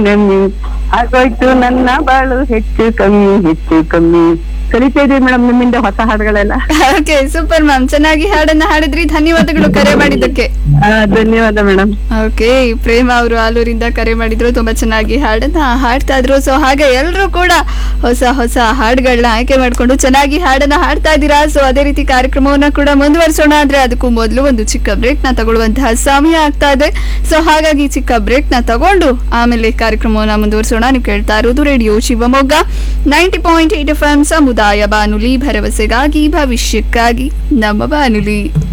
ನಮ್ಮಿ ಆಗೋಯ್ತು ನನ್ನ ಬಾಳು ಹೆಚ್ಚು ಕಮ್ಮಿ ಹೆಚ್ಚು ಕಮ್ಮಿ ಕಲಿತಾ ಇದೀವಿ ಮೇಡಮ್ ನಿಮ್ಮಿಂದ ಹೊಸ ಹಾಡುಗಳೆಲ್ಲ ಓಕೆ ಸೂಪರ್ ಮ್ಯಾಮ್ ಚೆನ್ನಾಗಿ ಹಾಡನ್ನ ಹಾಡಿದ್ರಿ ಧನ್ಯವಾದಗಳು ಕರೆ ಮಾಡಿದ್ದಕ್ಕೆ ಆ, ಧನ್ಯವಾದ ಮೇಡಮ್ ಓಕೆ ಪ್ರೇಮ ಅವರು ಆಲೂರಿಂದ ಕರೆ ಮಾಡಿದ್ರು ತುಂಬಾ ಚೆನ್ನಾಗಿ ಹಾಡನ್ನ ಹಾಡ್ತಾ ಇದ್ರು ಸೊ ಹಾಗೆ ಎಲ್ಲರೂ ಕೂಡ ಹೊಸ ಹೊಸ ಹಾಡುಗಳನ್ನ ಆಯ್ಕೆ ಮಾಡ್ಕೊಂಡು ಚೆನ್ನಾಗಿ ಹಾಡನ್ನ ಹಾಡ್ತಾ ಇದ್ದೀರಾ ಸೊ ಅದೇ ರೀತಿ ಕಾರ್ಯಕ್ರಮವನ್ನ ಕೂಡ ಮುಂದುವರಿಸೋಣ ಆದ್ರೆ ಅದಕ್ಕೂ ಮೊದಲು ಒಂದು ಚಿಕ್ಕ ಬ್ರೇಕ್ ನ ತಗೊಳ್ಳುವಂತಹ ಸಮಯ ಆಗ್ತಾ ಇದೆ ಸೊ ಹಾಗಾಗಿ ಚಿಕ್ಕ ಬ್ರೇಕ್ ನ ತಗೊಂಡು ಆಮೇಲೆ ಕಾರ್ಯಕ್ರಮವನ್ನ ಮುಂದುವರಿಸೋಣ ನೀವು ಕೇಳ್ತಾ ಇರೋದು radio Shivamogga ninety point eight F M ಸಮುದಾಯ ಬಾನುಲಿ ಭರವಸೆಗಾಗಿ ಭವಿಷ್ಯಕ್ಕಾಗಿ ನಮ್ಮ ಬಾನುಲಿ